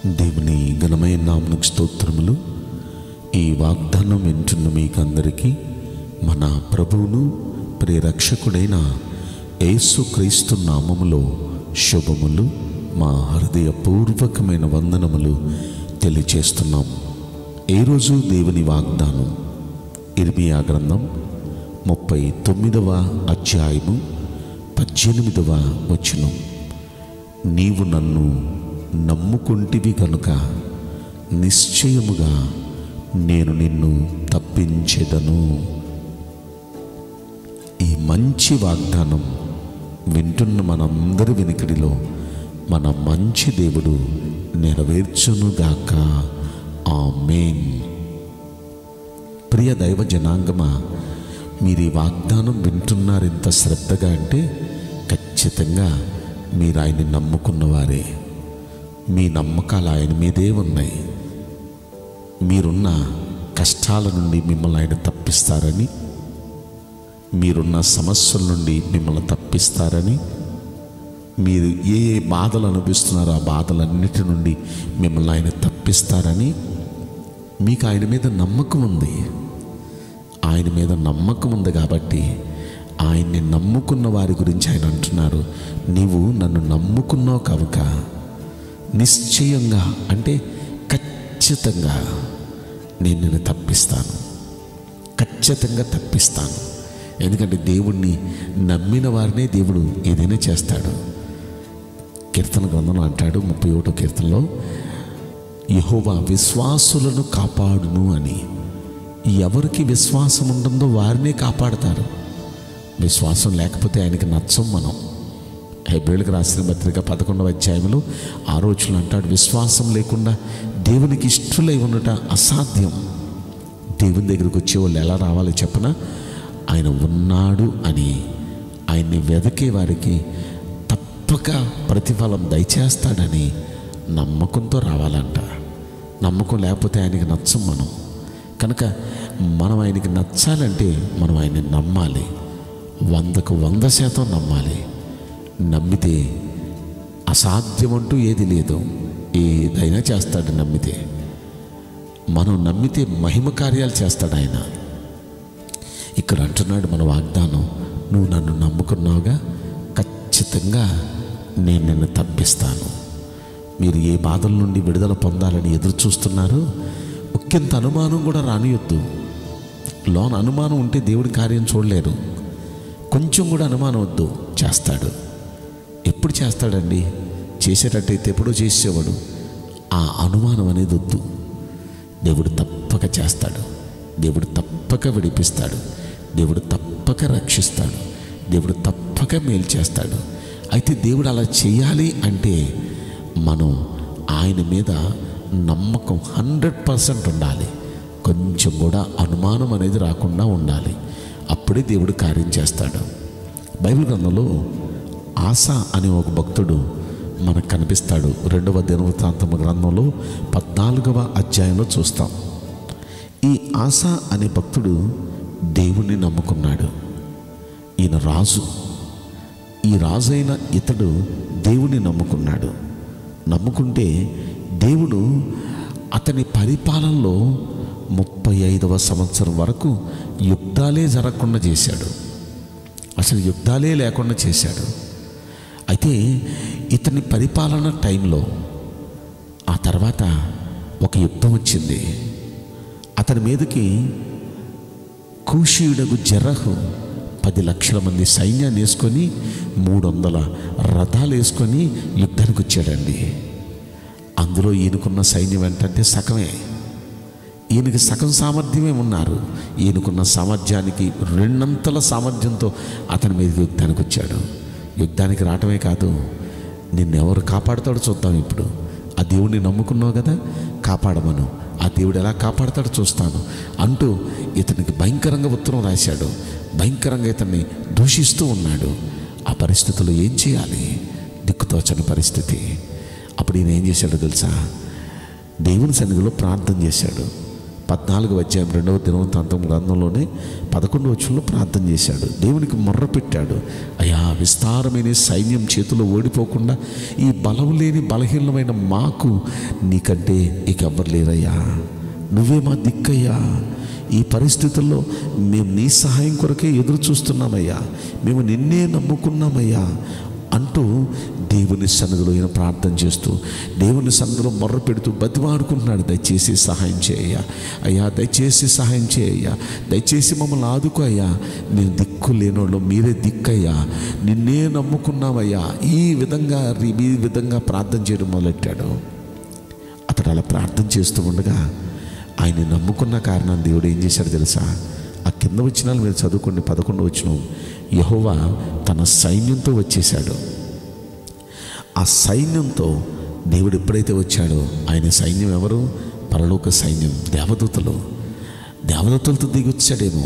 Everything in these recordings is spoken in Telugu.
దేవుని ఘనమైన నామకు స్తోత్రములు ఈ వాగ్దానం వింటున్న మీకందరికీ మన ప్రభువును ప్రియరక్షకుడైన యేసుక్రీస్తు నామములో శుభములు మా హృదయపూర్వకమైన వందనములు తెలియచేస్తున్నాం ఈరోజు దేవుని వాగ్దానం ఇర్మియా గ్రంథం ముప్పై తొమ్మిదవ అధ్యాయము పద్దెనిమిదవ వచనం నీవు నన్ను నమ్ముకుంటివి కనుక నిశ్చయముగా నేను నిన్ను తప్పించెదను ఈ మంచి వాగ్దానం వింటున్న మనందరి వెనుకడిలో మన మంచి దేవుడు నెరవేర్చునుగాక ఆమేన్ ప్రియ దైవ జనాంగమా మీరు ఈ వాగ్దానం వింటున్నారు ఇంత శ్రద్ధగా అంటే ఖచ్చితంగా మీరు ఆయన్ని నమ్ముకున్నవారే మీ నమ్మకాలు ఆయన మీదే ఉన్నాయి మీరున్న కష్టాల నుండి మిమ్మల్ని ఆయన తప్పిస్తారని మీరున్న సమస్యల నుండి మిమ్మల్ని తప్పిస్తారని మీరు ఏ ఏ బాధలు అనుభవిస్తున్నారో ఆ బాధలన్నిటి నుండి మిమ్మల్ని ఆయన తప్పిస్తారని మీకు ఆయన మీద నమ్మకం ఉంది ఆయన మీద నమ్మకం ఉంది కాబట్టి ఆయన్ని నమ్ముకున్న వారి గురించి ఆయన అంటున్నారు నీవు నన్ను నమ్ముకున్నావు కనుక నిశ్చయంగా అంటే ఖచ్చితంగా నేను నిన్ను తప్పిస్తాను ఖచ్చితంగా తప్పిస్తాను ఎందుకంటే దేవుణ్ణి నమ్మిన వారినే దేవుడు ఏదైనా చేస్తాడు కీర్తన గ్రంథంలో అంటాడు ముప్పై ఒకటో కీర్తనలో యహోవా విశ్వాసులను కాపాడును అని ఎవరికి విశ్వాసం ఉంటుందో వారినే కాపాడతారు విశ్వాసం లేకపోతే ఆయనకి నచ్చం మనం హెబ్రిల్కి రాసిన పత్రిక పదకొండవ అధ్యాయంలో ఆ రోజులు అంటాడు విశ్వాసం లేకుండా దేవునికి ఇష్టలై ఉండట అసాధ్యం దేవుని దగ్గరికి వచ్చే వాళ్ళు ఎలా రావాలి చెప్పన ఆయన ఉన్నాడు అని ఆయన్ని వెదకే వారికి తప్పక ప్రతిఫలం దయచేస్తాడని నమ్మకంతో రావాలంట నమ్మకం లేకపోతే ఆయనకి నచ్చం మనం కనుక మనం ఆయనకి నచ్చాలంటే మనం ఆయన్ని నమ్మాలి వందకు వంద శాతం నమ్మాలి నమ్మితే అసాధ్యమంటూ ఏది లేదు ఏదైనా చేస్తాడు నమ్మితే మనం నమ్మితే మహిమ కార్యాలు చేస్తాడు ఆయన ఇక్కడ అంటున్నాడు మన వాగ్దానం నువ్వు నన్ను నమ్ముకున్నావుగా ఖచ్చితంగా నేను నిన్ను తప్పిస్తాను మీరు ఏ బాధల నుండి విడుదల పొందాలని ఎదురు చూస్తున్నారు ఒక్కింత అనుమానం కూడా రానియొద్దు లోన అనుమానం ఉంటే దేవుడి కార్యం చూడలేరు కొంచెం కూడా అనుమానం వద్దు చేస్తాడు ఎప్పుడు చేస్తాడండి చేసేటట్టయితే ఎప్పుడో చేసేవాడు ఆ అనుమానం అనేది వద్దు దేవుడు తప్పక చేస్తాడు దేవుడు తప్పక విడిపిస్తాడు దేవుడు తప్పక రక్షిస్తాడు దేవుడు తప్పక మేలు చేస్తాడు అయితే దేవుడు అలా చేయాలి అంటే మనం ఆయన మీద నమ్మకం హండ్రెడ్ పర్సెంట్ ఉండాలి కొంచెం కూడా అనుమానం అనేది రాకుండా ఉండాలి అప్పుడే దేవుడు కార్యం చేస్తాడు బైబిల్ గ్రంథంలో ఆశ అనే ఒక భక్తుడు మనకు కనిపిస్తాడు రెండవ దినవృత్తాంతమ గ్రంథంలో పద్నాలుగవ అధ్యాయంలో చూస్తాం ఈ ఆశ అనే భక్తుడు దేవుణ్ణి నమ్ముకున్నాడు ఈయన రాజు ఈ రాజైన ఇతడు దేవుని నమ్ముకున్నాడు నమ్ముకుంటే దేవుడు అతని పరిపాలనలో ముప్పై ఐదవ సంవత్సరం వరకు యుద్ధాలే జరగకుండా చేశాడు అసలు యుద్ధాలే లేకుండా చేశాడు అయితే ఇతని పరిపాలన టైంలో ఆ తర్వాత ఒక యుద్ధం వచ్చింది అతని మీదకి కూషీయుడగు జరహు పది లక్షల మంది సైన్యాన్ని వేసుకొని మూడు వందల రథాలు వేసుకొని యుద్ధానికి వచ్చాడండి అందులో ఈయనకున్న సైన్యం ఏంటంటే సగమే ఈయనకి సగం సామర్థ్యమే ఉన్నారు ఈయనకున్న సామర్థ్యానికి రెండంతల సామర్థ్యంతో అతని మీద యుద్ధానికి వచ్చాడు యుద్ధానికి రావటమే కాదు నిన్నెవరు కాపాడుతాడో చూద్దాం ఇప్పుడు ఆ దేవుడిని నమ్ముకున్నావు కదా కాపాడమను ఆ దేవుడు ఎలా కాపాడతాడో చూస్తాను అంటూ ఇతనికి భయంకరంగా ఉత్తరం రాశాడు భయంకరంగా ఇతన్ని దూషిస్తూ ఉన్నాడు ఆ పరిస్థితుల్లో ఏం చేయాలి దిక్కుతోచని పరిస్థితి అప్పుడు ఈయన ఏం చేశాడో తెలుసా దేవుని సన్నిధిలో ప్రార్థన చేశాడు పద్నాలుగు అధ్యాయం రెండవ దినవృత్తాంతం గ్రంథంలోనే పదకొండు వచ్చంలో ప్రార్థన చేశాడు దేవునికి మొర్ర పెట్టాడు అయ్యా విస్తారమైన సైన్యం చేతిలో ఓడిపోకుండా ఈ బలం లేని బలహీనమైన మాకు నీకంటే ఇక ఎవ్వరు లేరయ్యా నువ్వే మా దిక్కయ్యా ఈ పరిస్థితుల్లో మేము నీ సహాయం కొరకే ఎదురు చూస్తున్నామయ్యా మేము నిన్నే నమ్ముకున్నామయ్యా అంటూ దేవుని సన్నిధిలో ఈయన ప్రార్థన చేస్తూ దేవుని సన్నిధిలో మొర్ర పెడుతూ బతిమాడుకుంటున్నాడు దయచేసి సహాయం చేయ అయ్యా దయచేసి సహాయం చేయ దయచేసి మమ్మల్ని ఆదుకో అయ్యా నేను దిక్కు లేనోళ్ళు మీరే దిక్కయ్యా నిన్నే నమ్ముకున్నామయ్యా ఈ విధంగా ఈ విధంగా ప్రార్థన చేయడం మొదలెట్టాడు అతడు అలా ప్రార్థన చేస్తూ ఉండగా ఆయన నమ్ముకున్న కారణం దేవుడు ఏం చేశాడు తెలుసా ఆ కింద వచ్చినాలు మీరు చదువుకోండి పదకొండు వచ్చిన యహోవా తన సైన్యంతో వచ్చేశాడు ఆ సైన్యంతో దేవుడు ఎప్పుడైతే వచ్చాడో ఆయన సైన్యం ఎవరు పరలోక సైన్యం దేవదూతలు దేవదూతలతో దిగి వచ్చాడేమో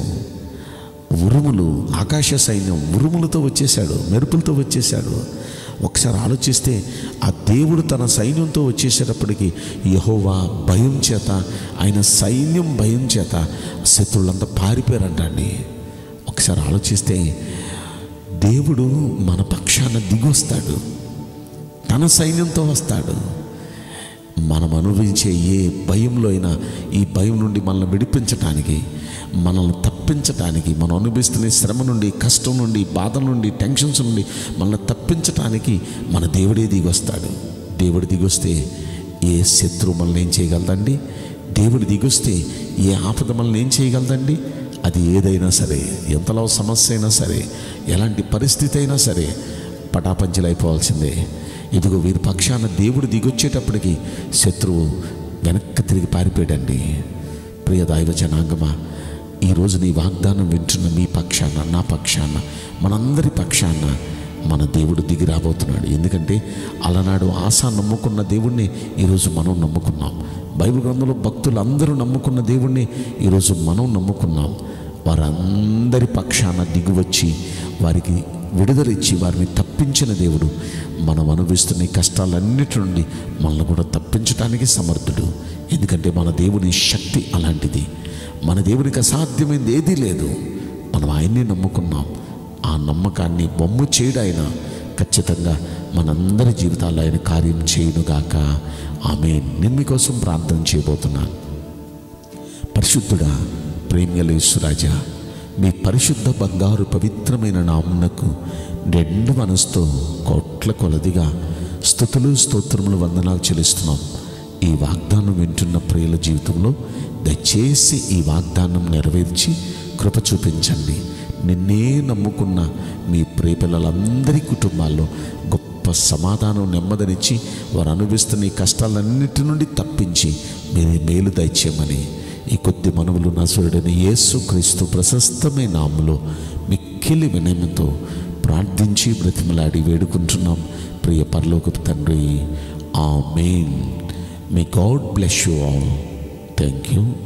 ఉరుములు ఆకాశ సైన్యం ఉరుములతో వచ్చేసాడు మెరుపులతో వచ్చేసాడు ఒకసారి ఆలోచిస్తే ఆ దేవుడు తన సైన్యంతో వచ్చేసేటప్పటికి యహోవా భయం చేత ఆయన సైన్యం భయం చేత శత్రువులంతా పారిపోయారంటండి ఒకసారి ఆలోచిస్తే దేవుడు మన పక్షాన దిగొస్తాడు తన సైన్యంతో వస్తాడు మనం అనుభవించే ఏ భయంలో అయినా ఈ భయం నుండి మనల్ని విడిపించటానికి మనల్ని తప్పించటానికి మనం అనుభవిస్తున్న శ్రమ నుండి కష్టం నుండి బాధ నుండి టెన్షన్స్ నుండి మనల్ని తప్పించటానికి మన దేవుడే దిగొస్తాడు దేవుడు దిగొస్తే ఏ శత్రువు మనల్ని ఏం చేయగలదండి దేవుడు దిగొస్తే ఏ ఆపద మనల్ని ఏం చేయగలదండి అది ఏదైనా సరే ఎంతలో సమస్య అయినా సరే ఎలాంటి పరిస్థితి అయినా సరే పటాపంచలైపోవాల్సిందే ఇదిగో వీరి పక్షాన దేవుడు దిగొచ్చేటప్పటికి శత్రువు వెనక్కి తిరిగి పారిపోయాడండి ప్రియ దైవ జనాంగమా ఈరోజు నీ వాగ్దానం వింటున్న మీ పక్షాన నా పక్షాన మనందరి పక్షాన మన దేవుడు దిగి రాబోతున్నాడు ఎందుకంటే అలనాడు ఆశ నమ్ముకున్న దేవుణ్ణి ఈరోజు మనం నమ్ముకున్నాం బైబిల్ గ్రంథంలో భక్తులు అందరూ నమ్ముకున్న దేవుణ్ణి ఈరోజు మనం నమ్ముకున్నాం వారందరి పక్షాన దిగువచ్చి వారికి విడుదలిచ్చి వారిని తప్పించిన దేవుడు మనం అనుభవిస్తున్న ఈ కష్టాలన్నిటి నుండి మనల్ని కూడా తప్పించడానికి సమర్థుడు ఎందుకంటే మన దేవుని శక్తి అలాంటిది మన దేవునికి అసాధ్యమైంది ఏదీ లేదు మనం ఆయన్ని నమ్ముకున్నాం ఆ నమ్మకాన్ని బొమ్ము చేయడు ఆయన ఖచ్చితంగా మనందరి జీవితాల్లో ఆయన కార్యం చేయునుగాక ఆమె నేను మీకోసం ప్రార్థన చేయబోతున్నాను పరిశుద్ధుడా ప్రేమ్యలేశ్వరాజా మీ పరిశుద్ధ బంగారు పవిత్రమైన నామునకు రెండు మనసుతో కోట్ల కొలదిగా స్థుతులు స్తోత్రములు వందనాలు చెల్లిస్తున్నాం ఈ వాగ్దానం వింటున్న ప్రియుల జీవితంలో దయచేసి ఈ వాగ్దానం నెరవేర్చి కృప చూపించండి నిన్నే నమ్ముకున్న మీ ప్రియపిల్లలందరి కుటుంబాల్లో గొప్ప సమాధానం నెమ్మదినిచ్చి వారు అనుభవిస్తున్న ఈ కష్టాలన్నిటి నుండి తప్పించి మీరే మేలు దయచేయమని ఈ కొద్ది మనవులు నసురుడైన యేసు క్రీస్తు ప్రశస్తమైన నామములో మిక్కిలి వినయంతో ప్రార్థించి బ్రతిమలాడి వేడుకుంటున్నాం ప్రియ పరలోకపు తండ్రి amen may God bless you all thank you